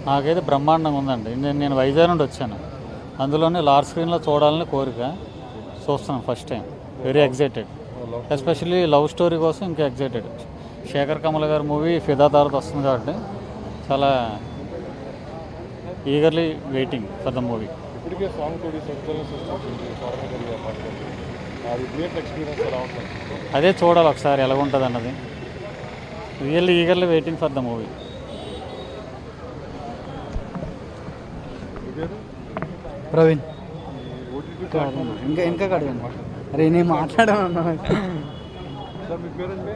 నాకైతే బ్రహ్మాండంగా ఉందండి నేను నేను వైజాగ్ నుండి వచ్చాను అందులోనే లార్జ్ స్క్రీన్లో చూడాలని కోరిక చూస్తున్నాను first time very excited especially love story కోసం ఇంకా ఎగ్జైటెడ్ శేఖర్ కమల్ గారి మూవీ ఫిదా తర్వాత వస్తుంది కాబట్టి చాలా eagerly waiting for the movie ఇప్పటికే సాంగ్ తోటి సంచలనం సృష్టించింది స్వర్ణ గారి పాటలు అది థియేటర్ ఎక్స్పీరియన్స్ ఎలా ఉంటుంది అదే చూడాలి ఒకసారి ఎలా ఉంటుంది అన్నది really eagerly waiting for the movie మీ పేరు ప్రవీణ్ ఓటీటీ ఇంకా ఇంకా కడగండి అరే నేను మాట్లాడాను సార్ మీ పేరండి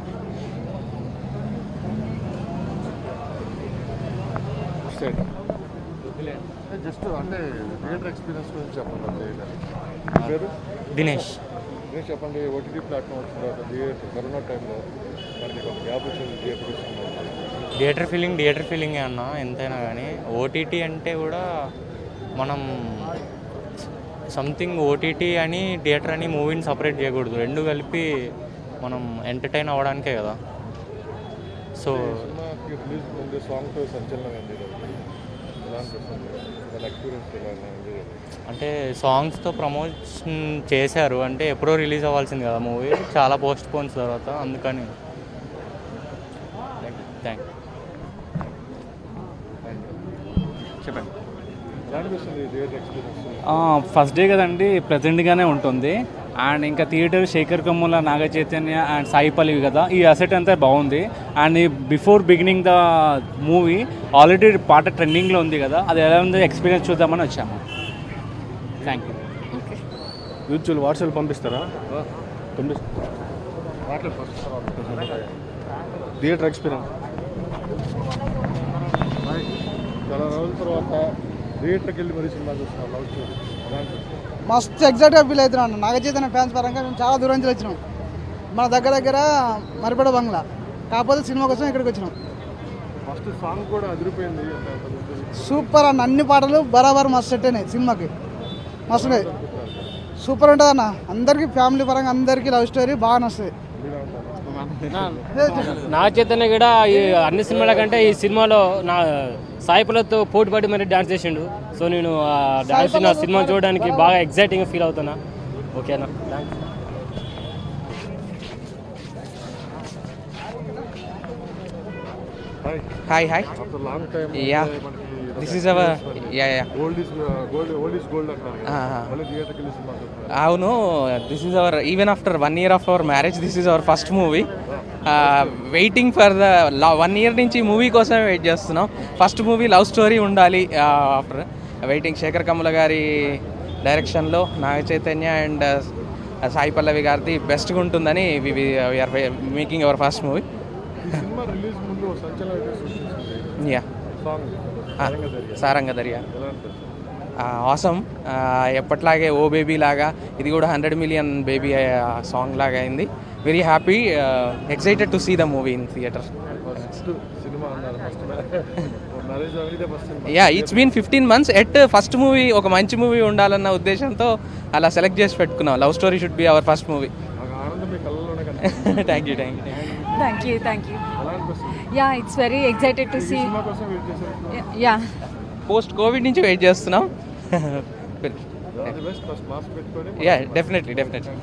సైడ్ జస్ట్ అంటే థియేటర్ ఎక్స్పీరియన్స్ గురించి చెప్పండి అంతే మీ పేరు దినేష్ నేను చెప్పండి ఓటీటీ ప్లాట్ఫామ్ వచ్చిన తర్వాత థియేటర్ కరోనా టైంలో మనకి కొంత గ్యాప్ వచ్చింది థియేటర్ తీసుకున్నాం థియేటర్ ఫీలింగ్ థియేటర్ ఫీలింగే అన్న ఎంతైనా కానీ ఓటీటీ అంటే కూడా మనం సంథింగ్ ఓటీటీ అని థియేటర్ అని మూవీని సపరేట్ చేయకూడదు రెండు కలిపి మనం ఎంటర్టైన్ అవ్వడానికే కదా సో సినిమాకి రిలీజ్ ముందే సాంగ్తో సంచలనం అయింది కదా ఎలా అనిపిస్తుంది మన ఎక్స్పీరియన్స్ ఎలా ఉంది అంటే సాంగ్స్తో ప్రమోషన్ చేశారు అంటే ఎప్పుడో రిలీజ్ అవ్వాల్సింది కదా మూవీ చాలా పోస్ట్ పోన్స్ తర్వాత అందుకని థ్యాంక్ చెప్పండి ఎలా అనిపిస్తుంది థియేటర్ ఎక్స్పీరియన్స్ ఫస్ట్ డే కదండి ప్రెజెంట్గానే ఉంటుంది అండ్ ఇంకా థియేటర్ శేఖర్ కమ్ముల నాగ చైతన్య అండ్ సాయి పల్లవి కదా ఈ అసెట్ అంతా బాగుంది and before beginning the movie already పాట ట్రెండింగ్లో ఉంది కదా అది ఎలా ఉందో ఎక్స్పీరియన్స్ చూద్దామని వచ్చాము థ్యాంక్ యూ యూట్యూబ్ వాట్సాప్ పంపిస్తారా పంపిస్తా మాట్లాడు ఫస్ట్ థియేటర్ ఎక్స్పీరియన్స్ చాలా రోజుల తర్వాత థియేటర్కి వెళ్ళి మరీ సినిమా చూస్తున్నాం లవ్ స్టోరీ ఎలా అనిపిస్తుంది మస్తు ఎగ్జైట్గా ఫీల్ అవుతున్నాను నాగచైతన్య ఫ్యాన్స్ పరంగా మేము చాలా దూరం నుంచి వచ్చినాం మన దగ్గర దగ్గర మరిపడ బంగ్లా కాకపోతే సినిమా కోసం ఇక్కడికి వచ్చినాం ఫస్ట్ సాంగ్ కూడా అదిరిపోయింది సూపర్ అన్న అన్ని పాటలు బరాబర్ మస్తు సెట్ అయినాయి సినిమాకి మస్తు ఉన్నాయి. సూపర్ ఉంటుంది అన్న అందరికీ ఫ్యామిలీ పరంగా అందరికీ లవ్ స్టోరీ బాగా నచ్చుతుంది నా చైతన్య కూడా ఈ అన్ని సినిమాల కంటే ఈ సినిమాలో నా సాయిపులతో పోటీ పడి మరి డాన్స్ చేసిండు సో నేను ఆ డాన్స్ నా సినిమా చూడడానికి బాగా ఎగ్జైటింగ్ ఫీల్ అవుతున్నా ఓకేనా thanks hi hi after long time Yeah. This is our yeah yeah gold is gold old is gold అంటారు కదా. Ah. మళ్ళీ థియేటర్కి వెళ్ళి సినిమా చూస్తున్నారు అవును this is our even after one year of our marriage this is our first movie waiting for the one year నుంచి movie కోసమే వెయిట్ చేస్తున్నాం ఫస్ట్ మూవీ లవ్ స్టోరీ ఉండాలి ఆఫ్టర్ వెయిటింగ్ శేఖర్ కమ్ముల గారి డైరెక్షన్లో నాగ చైతన్య అండ్ సాయి పల్లవి గారిది బెస్ట్గా ఉంటుందని we're making our first movie ఈ సినిమా రిలీజ్ ముందు ఓ సంచలనం అయితే సృష్టించింది యా సాంగ్ సారంగ దర్యా ఎలా అనిపిస్తుంది ఆసమ్ ఎప్పట్లాగే ఓ బేబీ లాగా ఇది కూడా హండ్రెడ్ మిలియన్ బేబీ సాంగ్ లాగా అయింది very happy excited to see the movie in theatre first సినిమా అన్నారు ఫస్ట్ మ్యారేజ్ ఇదే ఫస్ట్ సినిమా yeah it's been fifteen months at first movie ఒక మంచి మూవీ ఉండాలన్న ఉద్దేశంతో అలా సెలెక్ట్ చేసి పెట్టుకున్నాం love story should be our first movie నాకు ఆనందం మీ కళ్ళలోనే కనిపిస్తుంది thank you thank you Thank you, thank you. ఎలా అనిపిస్తుంది Yeah, it's very excited to ఈ see. సినిమా కోసం వెయిట్ చేశారు Yeah, yeah. పోస్ట్ కోవిడ్ నుంచి వెయిట్ చేస్తున్నాం all the best first mask పెట్టుకొని yeah definitely definitely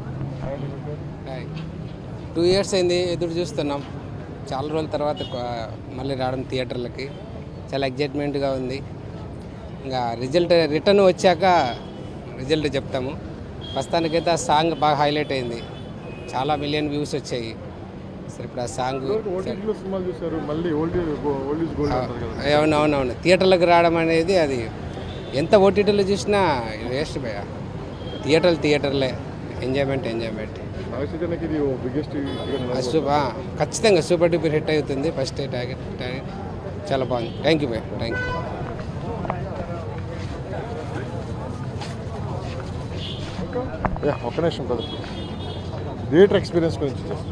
two years అయింది ఎదురు చూస్తున్నాం చాలా రోజుల తర్వాత కొ- మళ్ళీ రావడం థియేటర్లకి చాలా ఎగ్జైట్మెంట్గా ఉంది ఇంకా రిజల్ట్ రిటర్న్ వచ్చాక రిజల్ట్ చెప్తాము ప్రస్తుతానికైతే ఆ సాంగ్ బాగా హైలైట్ అయింది చాలా మిలియన్ వ్యూస్ వచ్చాయి సరే ఇప్పుడు ఆ సాంగ్ ఓటీటీలో సినిమాలు చూశారు మళ్ళీ ఓల్డ్ ఓల్డ్ ఇస్ గోల్డ్ అంటారు కదా అవునవునవును థియేటర్లకు రావడం అనేది అది ఎంత ఓటీటీలో చూసినా వేస్ట్ భయ థియేటర్లు థియేటర్లే ఎంజాయ్మెంట్ ఎంజాయ్మెంట్ నాగచైతన్యకి ఇది బిగ్గెస్ట్ సూపర్ ఖచ్చితంగా సూపర్ డూపర్ హిట్ అవుతుంది ఫస్ట్ టార్గెట్ టార్గెట్ చాలా బాగుంది థ్యాంక్ యూ భయ్ థ్యాంక్ యూ యా ఒక్క నిమిషం కదా థియేటర్ ఎక్స్పీరియన్స్ గురించి just.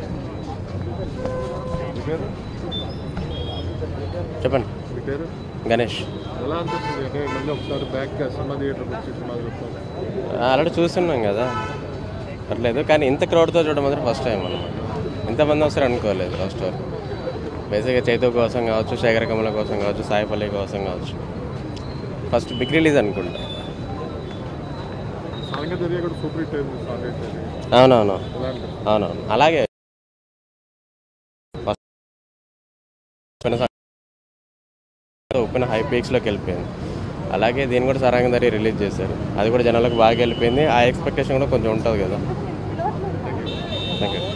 మీ పేరు చెప్పండి మీ పేరు గణేష్ ఎలా అనిపిస్తుంది అంటే మళ్ళీ ఒకసారి బ్యాక్ సినిమా థియేటర్కి వచ్చి సినిమా చూస్తాం ఆల్రెడీ చూస్తున్నాం కదా అట్లేదు కానీ ఇంత క్రౌడ్తో చూడడం మాత్రం ఫస్ట్ టైం అనమాట ఇంతమంది వస్తారు అనుకోలేదు ఫస్ట్ వరకు బేసిక్గా చైతు కోసం కావచ్చు శేఖర్ కమల కోసం కావచ్చు సాయిపల్లి కోసం కావచ్చు ఫస్ట్ బిగ్ రిలీజ్ అనుకుంటా సాంగ దర్యా కూడా సూపర్ హిట్ అయింది సాంగ్ అయితే అవునవును ఎలా అనిపిస్తుంది? అవునవును అలాగే ఉప్పిన హై పీక్స్లోకి వెళ్ళిపోయింది అలాగే దీన్ని కూడా సరంగదరి రిలీజ్ చేశారు అది కూడా జనాలకు బాగా వెళ్ళిపోయింది ఆ ఎక్స్పెక్టేషన్ కూడా కొంచెం ఉంటుంది కదా థ్యాంక్ యూ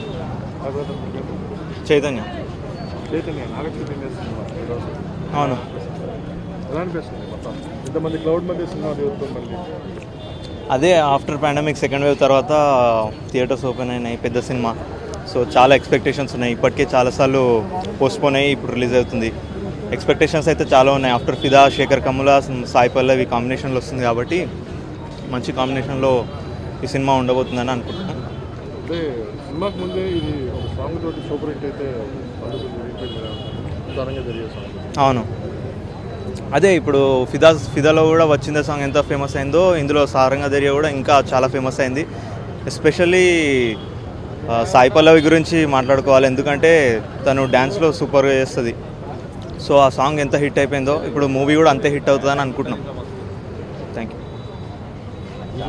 చైతన్య చైతన్య నాగచైతన్య సినిమా ఈరోజు అవును ఎలా అనిపిస్తుంది మొత్తం ఇంతమంది క్లౌడ్ మధ్య సినిమా చూస్తుంది మళ్ళీ అదే ఆఫ్టర్ పాండమిక్ సెకండ్ వేవ్ తర్వాత థియేటర్స్ ఓపెన్ అయినాయి పెద్ద సినిమా సో చాలా ఎక్స్పెక్టేషన్స్ ఉన్నాయి ఇప్పటికే చాలాసార్లు పోస్ట్పోన్ అయ్యి ఇప్పుడు రిలీజ్ అవుతుంది ఎక్స్పెక్టేషన్స్ అయితే చాలా ఉన్నాయి ఆఫ్టర్ ఫిదా శేఖర్ కమ్ముల సాయి పల్లవి కాంబినేషన్లో వస్తుంది కాబట్టి మంచి కాంబినేషన్లో ఈ సినిమా ఉండబోతుందని అనుకుంటున్నాను అంటే సినిమాకి ముందే ఇది ఒక సాంగ్ తోటి సూపర్ హిట్ అయితే అందుకు రీపేట్ సారంగా జరిగే సాంగ్ అవును అదే ఇప్పుడు ఫిదా ఫిదాలో కూడా వచ్చిందే సాంగ్ ఎంత ఫేమస్ అయిందో ఇందులో సారంగ దర్యా కూడా ఇంకా చాలా ఫేమస్ అయింది ఎస్పెషల్లీ సాయి పల్లవి గురించి మాట్లాడుకోవాలి ఎందుకంటే తను డ్యాన్స్లో సూపర్గా చేస్తుంది సో ఆ సాంగ్ ఎంత హిట్ అయిపోయిందో ఇప్పుడు మూవీ కూడా అంతే హిట్ అవుతుందని అనుకుంటున్నాం థ్యాంక్ యూ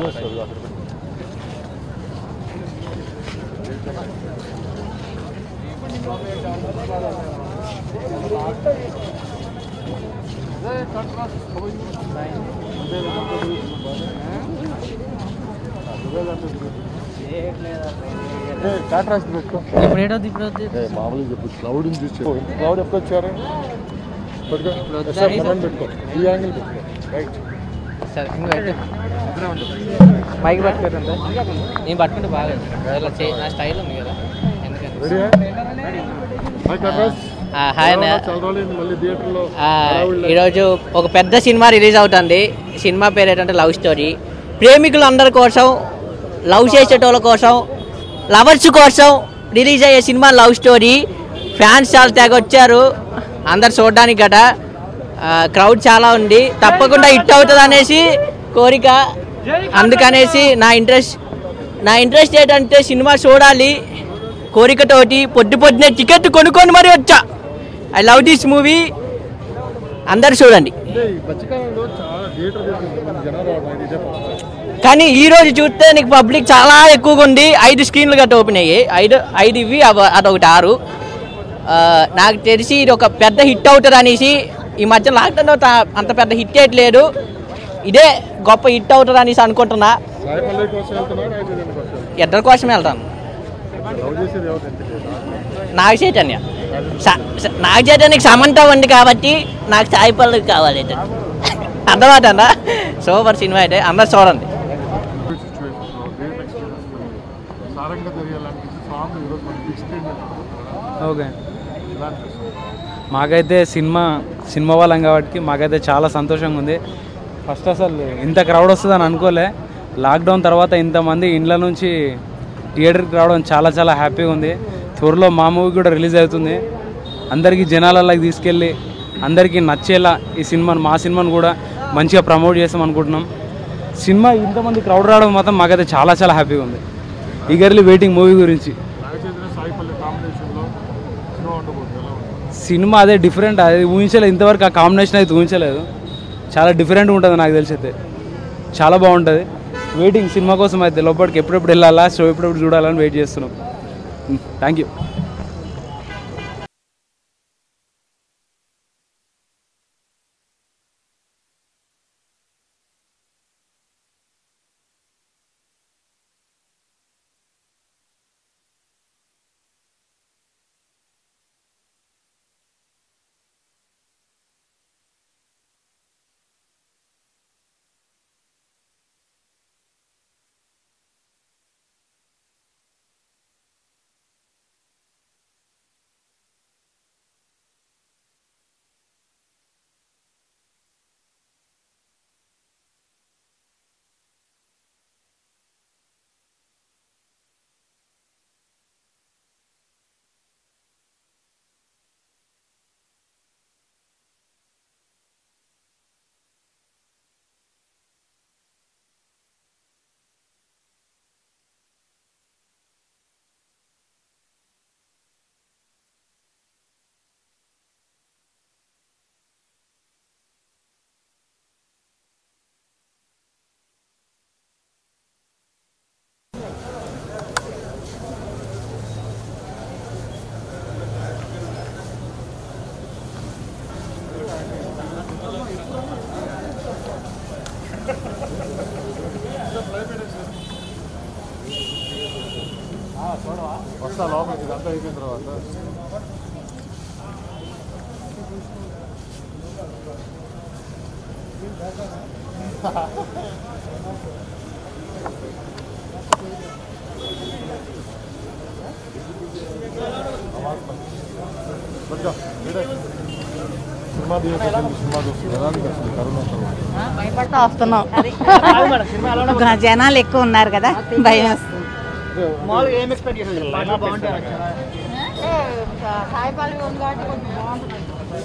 కాంట్రాస్ట్ పెట్టుకో ఇప్పుడు ఏడవద్దు ఇప్పుడు వద్దు ఏ, మామూలుగా చెప్పు క్లౌడ్ చూసి క్లౌడ్ ఎప్పుడు వచ్చారు పట్టుకో ఇప్పుడు వద్దు. ఎస్ఆర్ మనం పెట్టుకో ఈ యాంగిల్ పెట్టుకో రైట్ సరే ఇంకో అయితే మైక్ పట్టుకోరంటే నేను పట్టుకుంటే బాగా ఇలా చే- నా స్టైల్ ఉంది కదా ఎందుకని రెడీ హాయ్ కాంట్రాస్ట్ ఆ, హాయ్ అన్న. చాలా రోజులైంది మళ్ళీ థియేటర్లో ఆ, హడావుడి ఈరోజు ఒక పెద్ద సినిమా రిలీజ్ అవుతుంది సినిమా పేరు ఏంటంటే లవ్ స్టోరీ ప్రేమికులందరి కోసం లవ్ చేసేటోళ్ళ కోసం లవర్స్ కోసం రిలీజ్ అయ్యే సినిమా లవ్ స్టోరీ ఫ్యాన్స్ చాలా తెగ వచ్చారు అందరు చూడడానికి గట క్రౌడ్ చాలా ఉంది తప్పకుండా హిట్ అవుతుంది అనేసి కోరిక అందుకనేసి నా ఇంట్రెస్ట్ నా ఇంట్రెస్ట్ ఏంటంటే సినిమా చూడాలి కోరికతోటి పొద్దు పొద్దునే టికెట్ కొనుక్కొని మరీ వచ్చా ఐ లవ్ దిస్ మూవీ అందరు చూడండి అంటే ఈ మధ్యకాలంలో చాలా థియేటర్ జనాలు రావడం ఇది ఇదే ఫస్ట్ కానీ ఈ రోజు చూస్తే నీకు పబ్లిక్ చాలా ఎక్కువగా ఉంది ఐదు స్క్రీన్లు గట్ట ఓపెన్ అయ్యాయి ఐదు ఐదు ఇవి అవ- అదొకటి ఆరు ఆ, నాకు తెలిసి ఇది ఒక పెద్ద హిట్ అవుతుంది అనేసి ఈ మధ్య లాక్డౌన్లో తా- అంత పెద్ద హిట్ లేదు ఇదే గొప్ప హిట్ అవుతుంది అనేసి అనుకుంటున్నా సాయి పల్లవి కోసం వెళ్తున్నా నాగచైతన్య కోసం వెళ్తున్నా ఇద్దరి కోసమే వెళ్తాను లవ్ చేసేది ఎవరు ఎంత నాగ చైతన్య స- స- నాగ చైతన్యకి సమంత ఉంది కాబట్టి నాకు సాయి పల్లవి కావాలి అయితే అర్థమవుతుందా సూపర్ సినిమా అయితే అందరు చూడండి సిచ్యువేషన్లో గ్రేట్ ఎక్స్పీరియన్స్ సారంగా తెలియాలంటే సాంగ్ ఈరోజు మనకి బిగ్ స్క్రీన్ ఓకే ఎలా అనిపిస్తుంది మాకైతే సినిమా సినిమా వాళ్ళం కాబట్టి మాకైతే చాలా సంతోషంగా ఉంది ఫస్ట్ అసలు ఇంత క్రౌడ్ వస్తుందని అనుకోలే లాక్డౌన్ తర్వాత ఇంతమంది ఇండ్ల నుంచి థియేటర్కి రావడం చాలా చాలా హ్యాపీగా ఉంది త్వరలో మా మూవీ కూడా రిలీజ్ అవుతుంది అందరికీ జనాలలోకి తీసుకెళ్ళి అందరికీ నచ్చేలా ఈ సినిమాను మా సినిమాను కూడా మంచిగా ప్రమోట్ చేస్తాం అనుకుంటున్నాం సినిమా ఇంతమంది క్రౌడ్ రావడం మాత్రం మాకైతే చాలా చాలా హ్యాపీగా ఉంది ఈగర్లీ వెయిటింగ్ మూవీ గురించి నాగచైతన్య సాయి పల్లవి కాంబినేషన్లో సినిమా ఉండబోతుంది ఎలా ఉంది సినిమా అదే డిఫరెంట్ అది ఊహించలేదు ఇంతవరకు ఆ కాంబినేషన్ అయితే ఊహించలేదు చాలా డిఫరెంట్గా ఉంటుంది నాకు తెలిసి అయితే చాలా బాగుంటుంది వెయిటింగ్ సినిమా కోసం అయితే లోపలికి ఎప్పుడెప్పుడు వెళ్ళాలా షో ఎప్పుడెప్పుడు చూడాలని వెయిట్ చేస్తున్నాం థ్యాంక్ యూ వస్తా లోపలికి ఇదంతా అయిపోయిన తర్వాత బట్గా వీడే సినిమా థియేటర్ సినిమా చూస్తుంది ఎలాంటి అసలు కరోనా తర్వాత భయపడతా వస్తున్నాం ఇంకా జనాలు ఎక్కువ ఉన్నారు కదా భయం వస్తుంది మామూలుగా ఏం ఎక్స్పెక్ట్ చేశారు పాటలు బాగుంటాయి సాయిపాలి ఉంది కాబట్టి కొంచెం బాగుంటుంది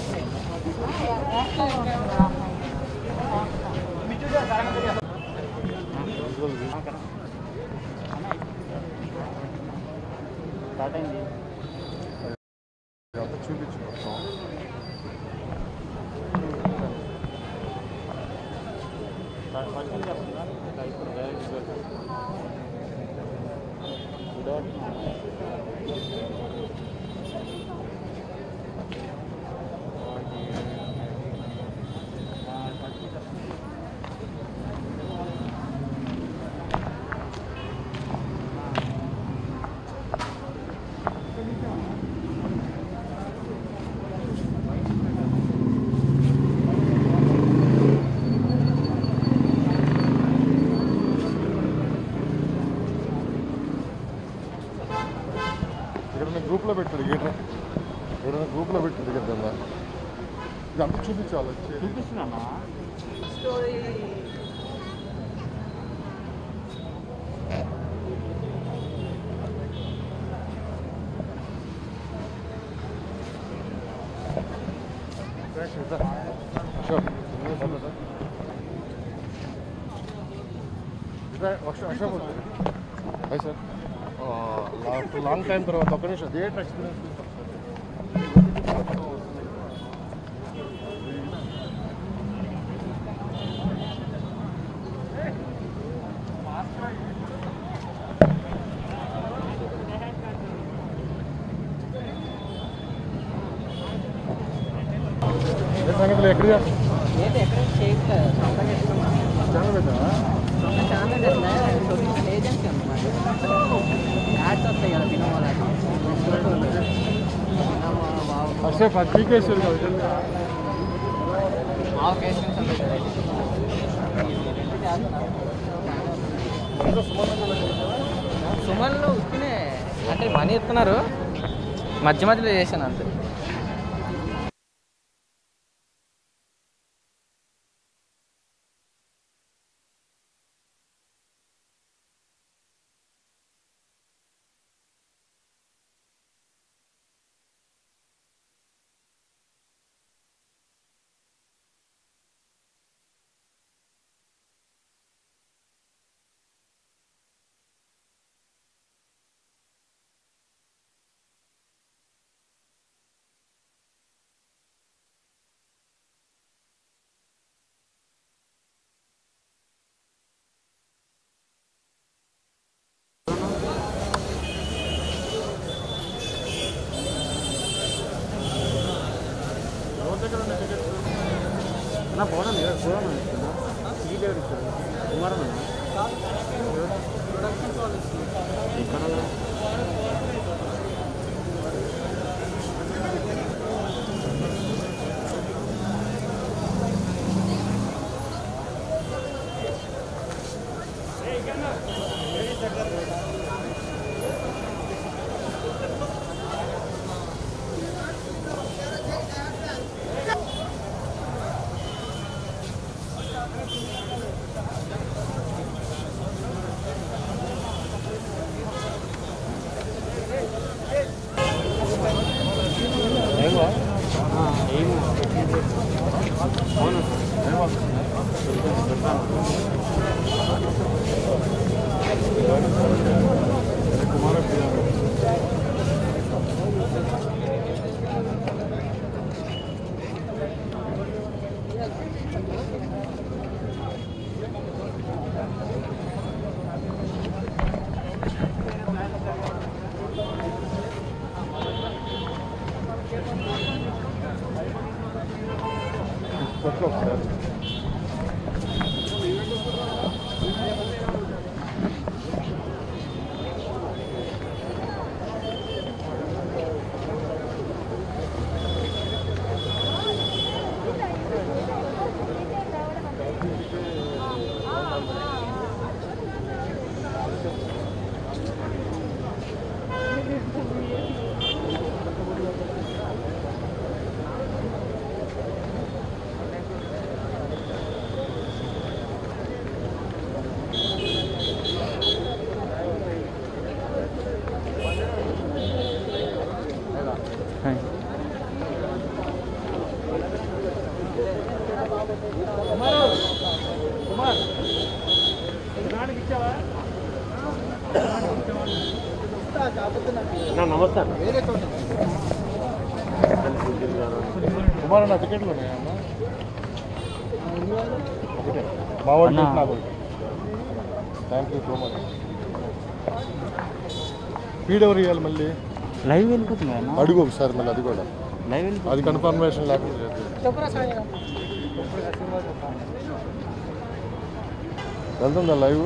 స్టార్ట్ అయింది ఇదంతా చూపించు మొత్తం ఇక్కడ గ్రూప్లో పెట్టాడు గేటర్ ఎవరైనా గ్రూప్లో పెట్టాడు కదా ఇదంతా చూపించాలి చూపిస్తున్నా Sure. Hi sir after long time తర్వాత ఒక నిమిషం థియేటర్ ఎక్స్పీరియన్స్ సంగతులు ఎక్కడ ఛానల్ పెట్టావా అసే పీకేశ్వర్ కదా సుమన్లో ఉత్తినే అంటే మనీ ఇస్తున్నారు మధ్య మధ్యలో చేశాను అంతే నా పోవడం లేదు పోవడం ఈ లేడు కుమారం ఇక్కడ కొట్లు ఒకసారి నమస్తే కుమార్ అన్న టికెట్లు ఉన్నాయమ్మా ఒకటే మా వాడు అన్నా. నాకు thank you so much feed ఎవరు ఇవ్వాలి మళ్ళీ లైవ్ వెళ్ళిపోతుంది అన్న అడుగు ఒకసారి మళ్ళీ అది కూడా లైవ్ వెళ్ళిపోతుంది అది కన్ఫర్మేషన్ లేకుండా లేదు. వెళ్తుందా live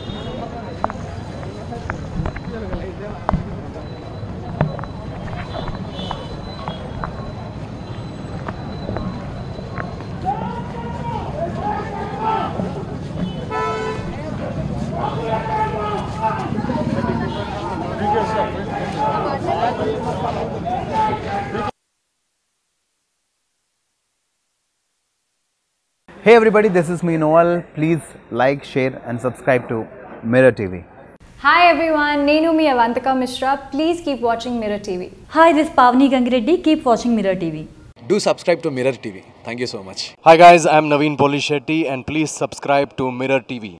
Hey everybody, this is me Noel. Please like, share, and subscribe to Mirror TV. Hi everyone, Nenu mi Avantika Mishra. Please keep watching Mirror TV. Hi, this is Pavni Gangireddy. Keep watching Mirror TV. Do subscribe to Mirror TV. Thank you so much. Hi guys, I'm Naveen Polishetty and please subscribe to Mirror TV.